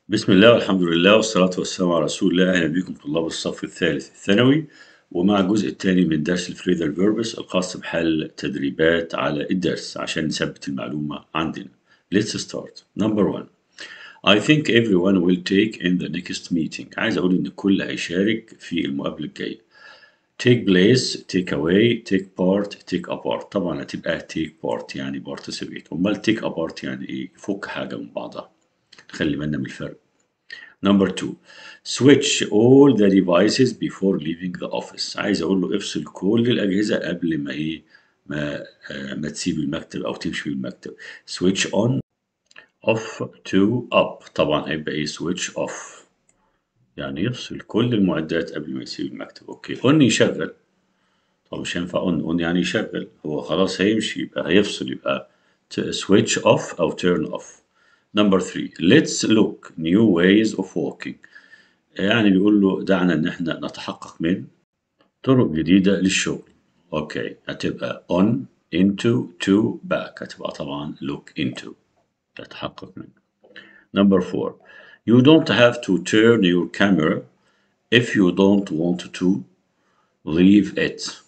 بسم الله والحمد لله والصلاة والسلام على رسول الله أهلا بكم طلاب الصف الثالث الثانوي ومع الجزء الثاني من درس الفريدر فيربس الخاص بحل تدريبات على الدرس عشان نثبت المعلومة عندنا. Let's start. Number one. I think everyone will take in the next meeting. عايز أقول إن الكل هيشارك في المقابلة الجاية. Take place, take away, take part, take apart. طبعا هتبقى take part يعني participate. أمال take apart يعني إيه؟ يفك حاجة من بعضها. خلي بالنا من الفرق. Number two, switch all the devices before leaving the office. عايز أقول له افصل كل الأجهزة قبل ما إيه ما آه ما تسيب المكتب أو تمشي من المكتب. switch on off to up طبعا هيبقى إيه switch off يعني يفصل كل المعدات قبل ما يسيب المكتب. أوكي on يشغل طب مش هينفع on on يعني يشغل هو خلاص هيمشي يبقى هيفصل يبقى switch off أو turn off. Number three, let's look new ways of working. يعني بيقول له دعنا إن إحنا نتحقق من طرق جديدة للشغل. أوكي هتبقى on, into, to, back. هتبقى طبعا look into. تتحقق من. Number four, you don't have to turn your camera if you don't want to leave it.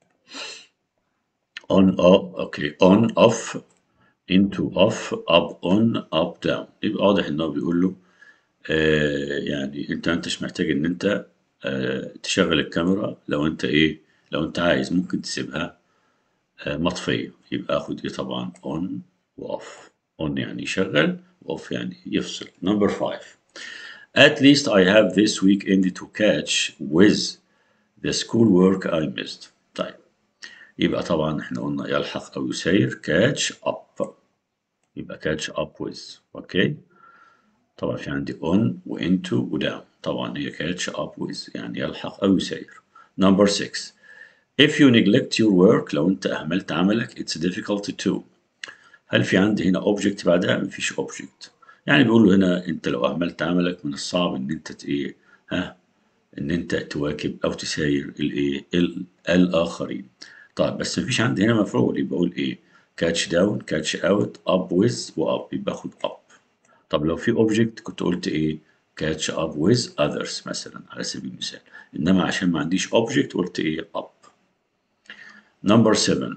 On, off, okay, on, off, into off up on up down يبقى واضح ان هو بيقول له آه يعني انت ما انتش محتاج ان انت آه تشغل الكاميرا لو انت ايه لو انت عايز ممكن تسيبها آه مطفيه يبقى اخد ايه طبعا on واوف on يعني يشغل واوف يعني يفصل number five at least I have this weekend to catch with the school work I missed طيب يبقى طبعا احنا قلنا يلحق او يسير catch up يبقى catch up with اوكي طبعا في عندي on و into و down طبعا هي catch up with يعني يلحق او يسير number 6 if you neglect your work لو انت اهملت عملك it's difficult to هل في عندي هنا object بعدها مفيش object يعني بيقول له هنا انت لو اهملت عملك من الصعب ان انت ايه ها ان انت تواكب او تساير الايه الاخرين طيب بس مفيش عندي هنا مفعول يبقى اقول ايه كاتش داون كاتش اوت اب ويز واب يبقى اخد اب طب لو في اوبجكت كنت قلت ايه كاتش اب ويز اذرز مثلا على سبيل المثال انما عشان ما عنديش اوبجكت قلت ايه اب نمبر 7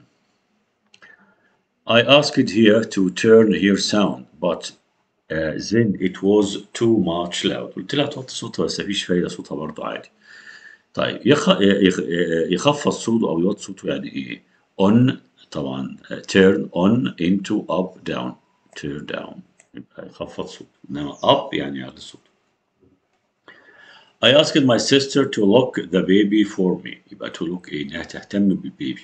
I asked here to turn here sound but uh, then it was too much loud قلت لها توطي صوتها بس مفيش فايدة صوتها برضه عادي طيب يخ... يخ... يخفض صوته او يوطي صوته يعني ايه on طبعا turn on into up down turn down يبقى يخفض صوته انما up يعني يعلي صوته I asked my sister to look the baby for me يبقى to look ايه انها تهتم بالبيبي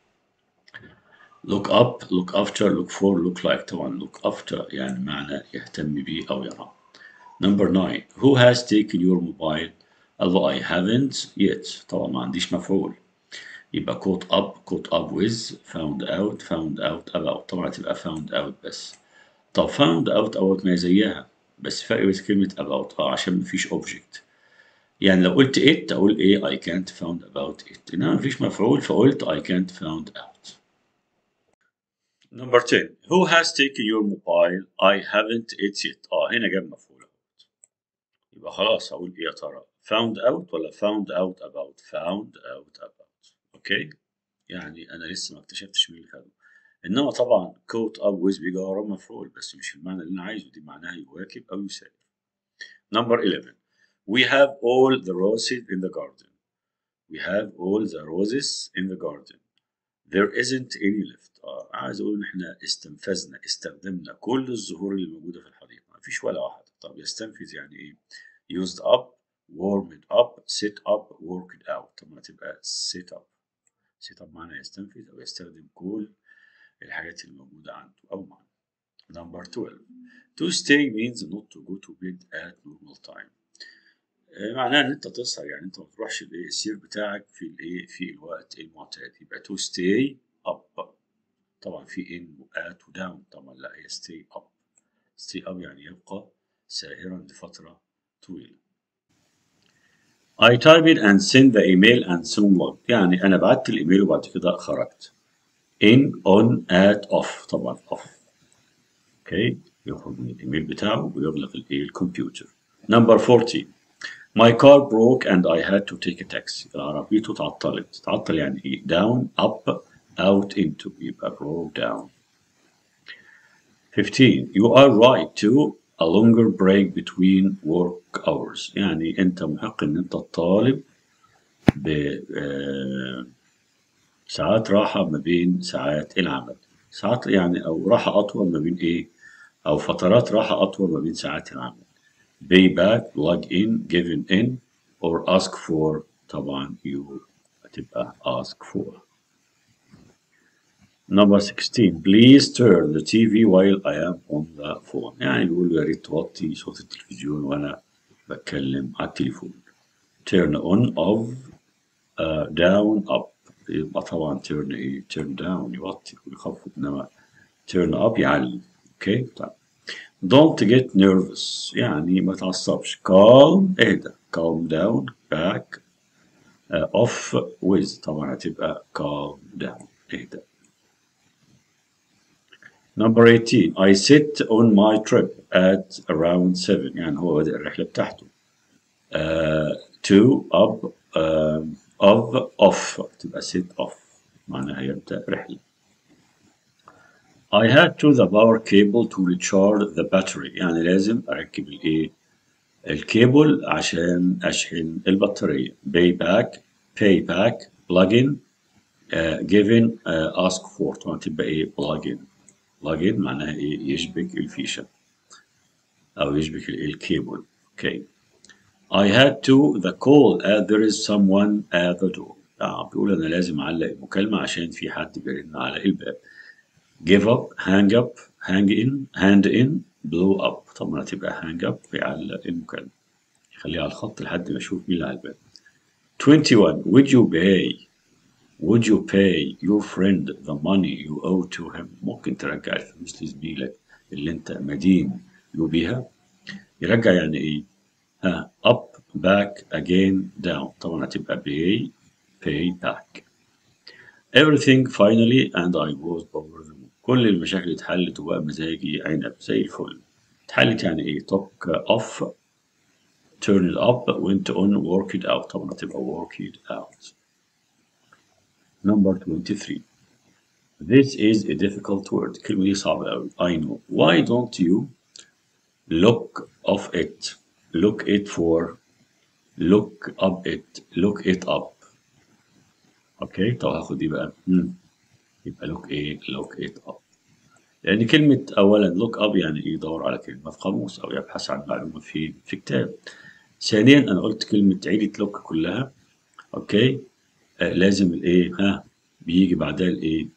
look up look after look for look like طبعا look after يعني معنى يهتم به او يرى number 9 who has taken your mobile although I haven't yet طبعا ما عنديش مفعول يبقى caught up caught up with found out found out about طبعا تبقى found out بس طب found out out ما زيها بس فرق بين كلمة about اه عشان مفيش object يعني لو قلت it أقول إيه I can't found about it إنما مفيش مفعول فقلت I can't found out Number 10 Who has taken your mobile I haven't it yet اه هنا جاب مفعول يبقى خلاص هقول إيه يا ترى found out ولا found out about found out about اوكي يعني انا لسه ما اكتشفتش مين اللي خده انما طبعا caught up with بيجي وراه مفعول بس مش المعنى اللي انا عايزه دي معناها يواكب او يساير number 11 we have all the roses in the garden we have all the roses in the garden there isn't any left آه عايز اقول ان احنا استنفذنا استخدمنا كل الزهور اللي موجوده في الحديقه ما فيش ولا واحده طب يستنفذ يعني ايه used up warmed up set up worked out طب ما تبقى set up set up معنى يستنفذ أو يستخدم كل الحاجات اللي موجودة عنده أو معنى number 12 to stay means not to go to bed at normal time معناها ان انت تسهر يعني انت ما تروحش الايه السير بتاعك في الايه في الوقت المعتاد يبقى to stay up طبعا في in و at و down طبعا لا هي stay up stay up يعني يبقى ساهرا لفترة طويلة I typed and sent the email and soon logged يعني أنا بعت الإيميل وبعد كده خرجت in on at off طبعا off اوكي يخرج من الإيميل بتاعه ويغلق الإيه الكمبيوتر number 40 my car broke and I had to take a taxi عربيته تعطلت تعطل يعني ايه down up out into يبقى broke down 15 you are right to a longer break between work hours يعني انت محق ان انت تطالب ب آه، ساعات راحة ما بين ساعات العمل ساعات يعني أو راحة أطول ما بين إيه أو فترات راحة أطول ما بين ساعات العمل pay back plug in given in or ask for طبعا you هتبقى ask for number 16 please turn the TV while I am on the phone يعني بيقول يا ريت توطي صوت التلفزيون وأنا بتكلم على التليفون turn on off uh, down up يبقى طبعا turn ايه turn down يوطي ويخفض انما turn up يعلي اوكي طيب don't get nervous يعني ما تعصبش calm اهدى calm down back uh, off with طبعا هتبقى calm down اهدى Number 18 I sit on my trip at around 7 يعني هو بدأ الرحلة بتاعته uh, to up uh, of off تبقى sit off معناها يبدأ رحلة I had to the power cable to recharge the battery يعني لازم أركب الإيه الكيبل عشان أشحن البطارية pay back pay back plug in uh, given uh, ask for طبعا تبقى إيه plug in plug in معناها إيه يشبك الفيشة أو يشبك الإيه الكيبل أوكي okay. I had to the call as there is someone at the door. آه بيقول أنا لازم أعلق المكالمة عشان في حد بيرن على الباب. give up, hang up, hang in, hand in, blow up. طبعا هتبقى hang up بيعلق المكالمة. يخليها على الخط لحد ما أشوف مين اللي على الباب. 21 would you pay would you pay your friend the money you owe to him ممكن ترجع الفلوس لزميلك اللي أنت مدين له بيها يرجع يعني إيه؟ ها up back again down طبعا هتبقى pay pay back everything finally and I was over the moon كل المشاكل اتحلت وبقى مزاجي عنب زي الفل اتحلت يعني ايه took off turn it up went on work it out طبعا هتبقى work it out number 23 this is a difficult word الكلمة دي صعبة أوي I know why don't you look of it look it for look up it look it up اوكي طب هاخد دي بقى مم. يبقى look ايه look it up لان كلمة اولا look up يعني ايه يدور على كلمة في قاموس او يبحث عن معلومة في في كتاب ثانيا انا قلت كلمة عيلة look كلها اوكي آه لازم الايه ها بيجي بعدها الايه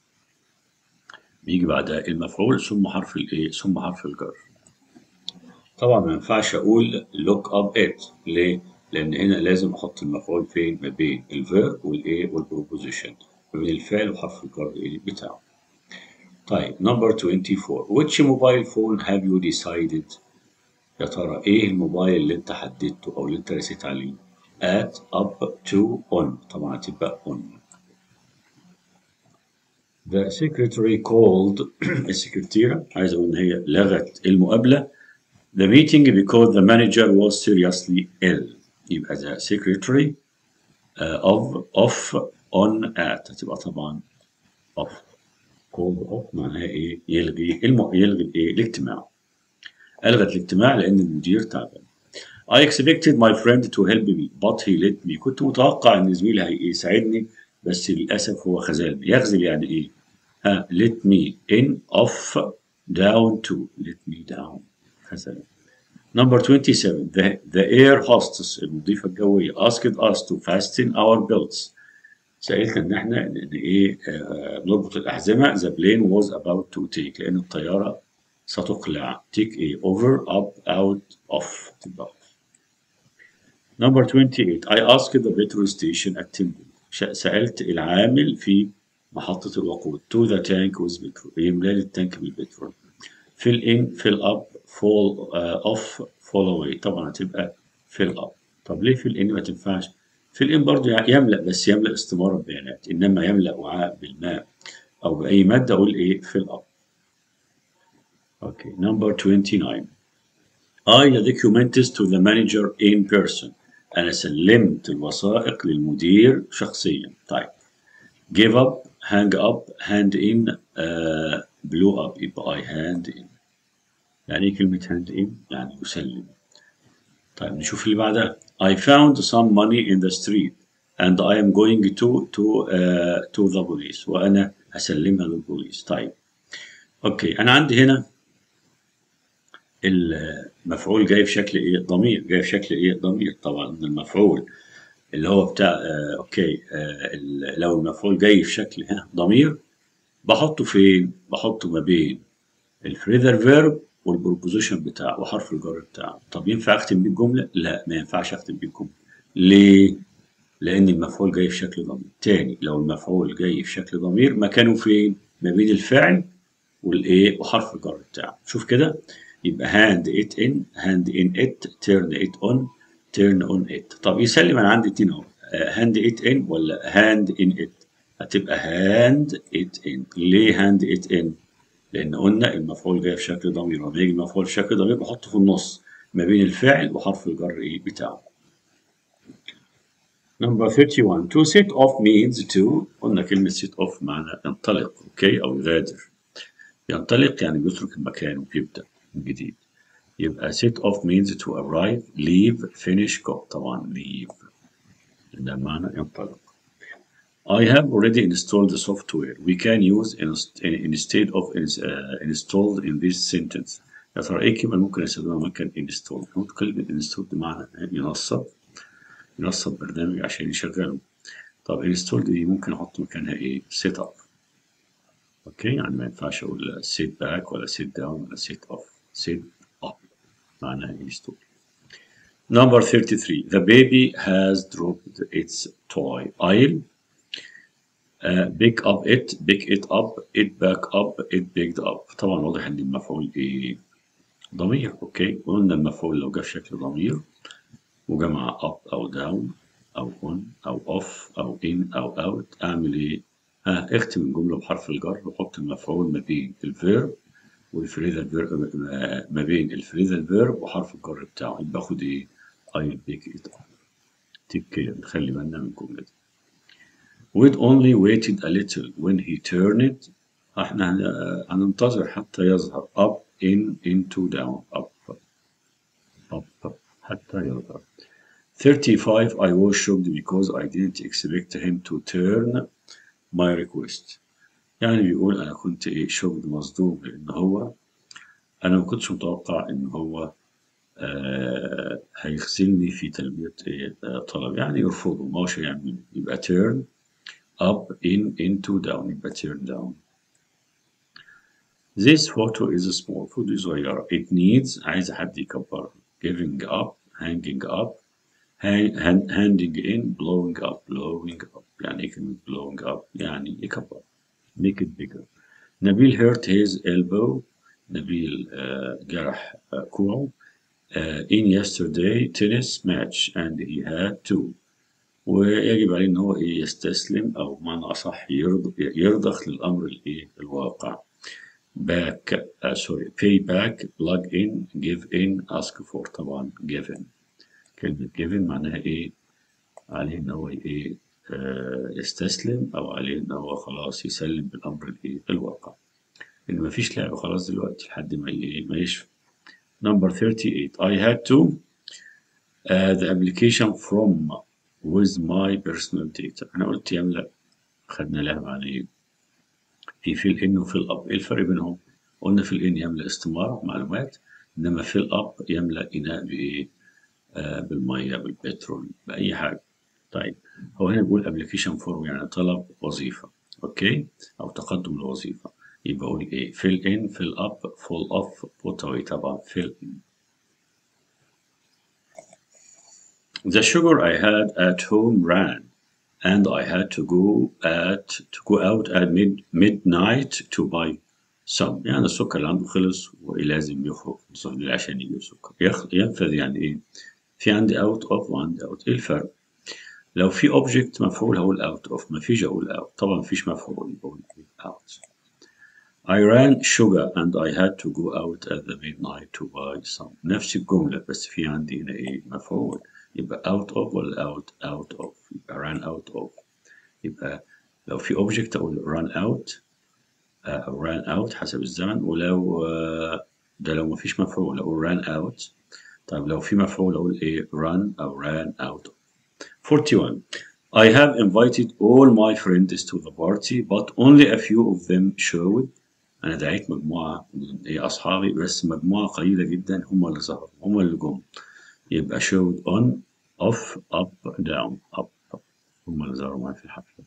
بيجي بعدها المفعول ثم حرف الايه ثم حرف الجر طبعا ما ينفعش اقول look up it ليه؟ لان هنا لازم احط المفعول فين ما بين الفيرب والايه والبروبوزيشن ما بين الفعل وحرف الجر ايه بتاعه طيب number 24 which mobile phone have you decided يا ترى ايه الموبايل اللي انت حددته او اللي انت رسيت عليه at up to on طبعا هتبقى on the secretary called السكرتيرة عايز اقول ان هي لغت المقابلة the meeting because the manager was seriously ill يبقى the secretary uh, of off on at هتبقى طبعا off called off معناها ايه يلغي الم... يلغي الايه الاجتماع الغت الاجتماع لان المدير تعبان I expected my friend to help me but he let me كنت متوقع ان زميلي هيساعدني بس للاسف هو خذلني يخذل يعني ايه ها let me in off down to let me down خذلني Number 27 the, the air hostess المضيفة الجوية asked us to fasten our belts سألت إن إحنا إن إيه آه نربط الأحزمة the plane was about to take لأن الطيارة ستقلع take إيه over up out off تبقى Number 28 I asked the petrol station attendant سألت العامل في محطة الوقود to the tank with petrol يملى لي التانك بالبترول fill in fill up fall uh, off fall away طبعا هتبقى fill up طب ليه fill in ما تنفعش fill in برضه يملأ بس يملأ استمارة بيانات إنما يملأ وعاء بالماء أو بأي مادة أقول إيه fill up Okay, number 29. I the documents to the manager in person أنا سلمت الوثائق للمدير شخصيا طيب give up hang up hand in uh, blow up يبقى I hand in يعني ايه كلمة hand in؟ يعني يسلم طيب نشوف اللي بعدها I found some money in the street and I am going to to uh, to the police وأنا هسلمها للبوليس طيب أوكي أنا عندي هنا المفعول جاي في شكل ايه ضمير جاي في شكل ايه ضمير طبعا المفعول اللي هو بتاع آه اوكي آه لو المفعول جاي في شكل ها ضمير بحطه فين بحطه ما بين الفريزر فيرب والبروبوزيشن بتاعه وحرف الجر بتاعه طب ينفع اختم بيه الجمله لا ما ينفعش اختم بيه الجمله ليه لان المفعول جاي في شكل ضمير تاني لو المفعول جاي في شكل ضمير مكانه فين ما بين الفعل والايه وحرف الجر بتاعه شوف كده يبقى hand it in hand in it turn it on turn on it طب يسلم انا عندي اتنين اهو hand it in ولا hand in it هتبقى hand it in ليه hand it in لان قلنا المفعول جاي في شكل ضمير لما يجي المفعول في شكل ضمير بحطه في النص ما بين الفاعل وحرف الجر ايه بتاعه Number 31 to set off means to قلنا كلمة set off معنى ينطلق اوكي او يغادر ينطلق يعني بيترك المكان وبيبدأ من جديد يبقى set off means to arrive leave finish go طبعا leave ده معنى ينطلق I have already installed the software we can use instead of uh, installed in this sentence يا ترى ايه كلمة ممكن استخدمها مكان install ممكن كلمة install بمعنى ينصب ينصب برنامج عشان يشغله طب install دي ممكن احط مكانها ايه set up اوكي يعني ما ينفعش اقول sit back ولا sit down ولا sit off sit up معناها install Number 33 The baby has dropped its toy I'll uh, pick up it pick it up it back up it picked up طبعا واضح ان المفعول ايه ضمير اوكي قلنا المفعول لو جه في شكل ضمير وجمع up او down او on او off او in او out اعمل ايه ها اختم الجمله بحرف الجر وحط المفعول ما بين الفيرب والفريزال فيرب ما بين الفريزال فيرب وحرف الجر بتاعه يبقى باخد ايه I'll pick it up تيك كير نخلي بالنا من الجمله دي We'd only waited a little when he turned احنا هننتظر حتى يظهر up in into down up up, up حتى يظهر 35 I was shocked because I didn't expect him to turn my request يعني بيقول أنا كنت إيه شوكد مصدوم لأن هو أنا ما كنتش متوقع إن هو آه هيخذلني في تلبية إيه آه طلب يعني يرفضه ما هوش هيعمل يبقى turn up in into down يبقى turn down This photo is small photo صغيرة it needs عايز حد يكبرها giving up hanging up hand, handing in blowing up blowing up يعني ايه كلمة blowing up يعني يكبر make it bigger نبيل hurt his elbow نبيل uh, جرح uh, كوعه uh, in yesterday tennis match and he had to ويجب عليه ان هو ايه يستسلم او بمعنى اصح يرضخ للامر الايه الواقع back uh, sorry pay back plug in give in ask for طبعا given كلمة given معناها ايه عليه ان هو ايه آه يستسلم او عليه ان هو خلاص يسلم بالامر الايه الواقع ان مفيش لعب خلاص دلوقتي لحد ما ايه ما يشفى number 38 I had to uh, the application from with my personal data انا قلت يملأ خدنا لعب عن ايه في فيل ان وفيل اب ايه الفرق بينهم قلنا فيل ان يملأ استمارة معلومات انما فيل اب يملأ اناء بايه آه بالميه بالبترول باي حاجه طيب هو هنا بيقول ابلكيشن فورم يعني طلب وظيفه اوكي او تقدم لوظيفه يبقى اقول ايه fill in fill up full off put away طبعا fill in The sugar I had at home ran and I had to go at to go out at mid midnight to buy some يعني السكر اللي عنده خلص ولازم يخرج نصف الليل عشان يجيب سكر ينفذ يعني ايه في عندي out of وعندي out ايه الفرق لو في object مفعول هقول out of ما فيش اقول out طبعا مفيش مفعول بقول out I ran sugar and I had to go out at the midnight to buy some نفس الجملة بس في عندي هنا ايه مفعول يبقى out of ولا out out of يبقى ran out of يبقى لو في object أقول run out أو ran out حسب الزمن ولو آه، ده لو مفيش مفعول أقول ran out طيب لو في مفعول أقول إيه run أو ran out 41 I have invited all my friends to the party but only a few of them showed أنا دعيت مجموعة من إيه أصحابي بس مجموعة قليلة جدا هم اللي ظهروا هم اللي جم يبقى showed on off up down up, up. هم اللي ظهروا معايا في الحفلة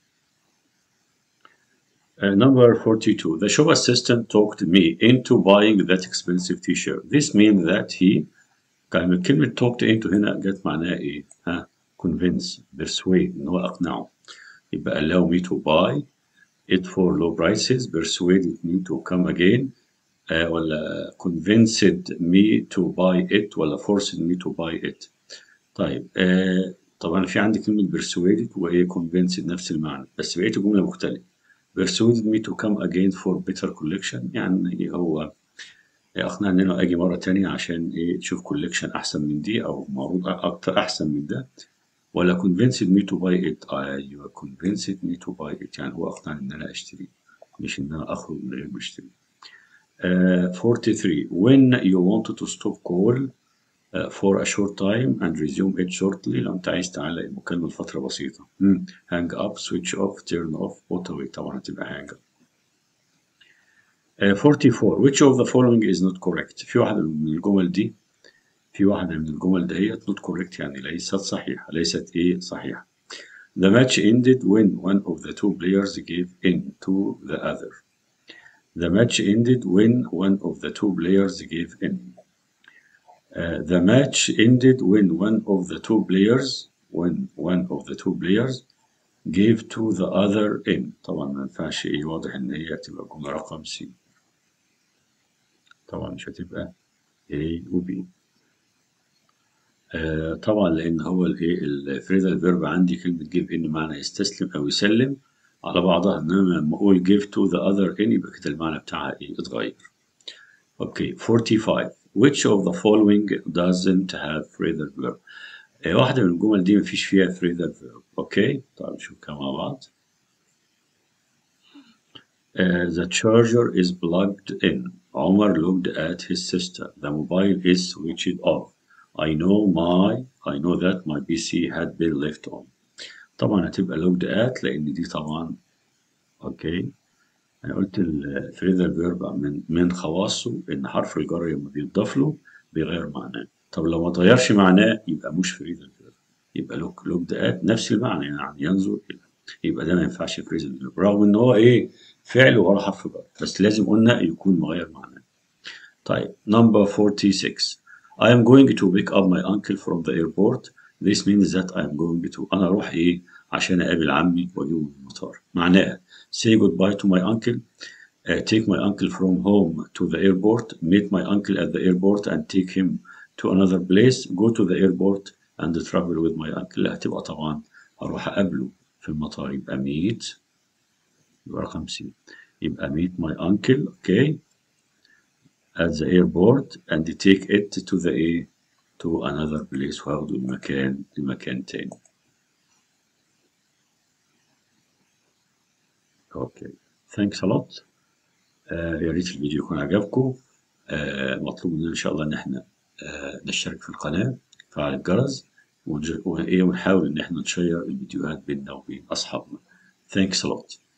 Uh, number 42. The shop assistant talked me into buying that expensive t-shirt. This means that he كلمة كلمة talked into هنا جت معناها إيه؟ ها convince persuade إن هو أقنعه يبقى allow me to buy it for low prices persuaded me to come again آه ولا convinced me to buy it ولا forced me to buy it طيب آه طبعا في عندي كلمة persuaded وإيه convinced نفس المعنى بس بقيت الجملة مختلفة persuaded me to come again for better collection يعني هو أقنعني إنه أجي مرة تانية عشان إيه تشوف collection أحسن من دي أو معروض أكتر أحسن من ده ولا convinced me to buy it أيوه convinced me to buy it يعني هو أقنعني إن أنا أشتري مش إن أنا أخرج من غير ما أشتري. Uh, 43 when you wanted to stop call uh, for a short time and resume it shortly لو أنت عايز تعلق المكالمة لفترة بسيطة hmm. hang up switch off turn off put away طبعا هتبقى hang up uh, 44 which of the following is not correct في واحدة من الجمل دي في واحدة من الجمل دهيت not correct يعني ليست صحيحة ليست إيه صحيحة The match ended when one of the two players gave in to the other. The match ended when one of the two players gave in. Uh, the match ended when one of the two players when one of the two players gave to the other in. طبعا ما ينفعش ايه واضح ان هي تبقى جملة رقم سي. طبعا مش هتبقى A و B. آه طبعا لان هو الايه الفريدال فيرب عندي كلمه جيف ان معنى يستسلم او يسلم على بعضها انما لما اقول give to the other in يبقى كده المعنى بتاعها ايه اتغير اوكي 45 which of the following doesn't have phrasal verb آه واحده من الجمل دي مفيش فيها phrasal verb اوكي طيب نشوف كده مع بعض Uh, the charger is plugged in. Omar looked at his sister. The mobile is switched off. I know my I know that my PC had been left on. طبعا هتبقى looked at لأن دي طبعا اوكي أنا قلت الفريزر فيرب من من خواصه إن حرف الجر لما بيتضاف له بيغير معناه. طب لو ما اتغيرش معناه يبقى مش فريزر فيرب يبقى لوك looked at نفس المعنى يعني ينظر إلى يبقى ده ما ينفعش فريزر فيرب رغم إن هو إيه فعل ورا حرف جر بس لازم قلنا يكون مغير معناه. طيب number 46 I am going to pick up my uncle from the airport. This means that I am going to أنا أروح إيه عشان أقابل عمي وأجيبه من المطار. معناها say goodbye to my uncle, uh, take my uncle from home to the airport, meet my uncle at the airport and take him to another place, go to the airport and travel with my uncle. هتبقى طبعا أروح أقابله في المطار يبقى meet يبقى رقم سي يبقى meet my uncle okay at the airport and take it to the A to another place وهاخده المكان لمكان تاني. اوكي thanks a lot آه يا ريت الفيديو يكون عجبكم آه مطلوب مننا ان شاء الله ان احنا آه نشترك في القناة نفعل الجرس ونحاول ان احنا نشير الفيديوهات بيننا وبين اصحابنا thanks a lot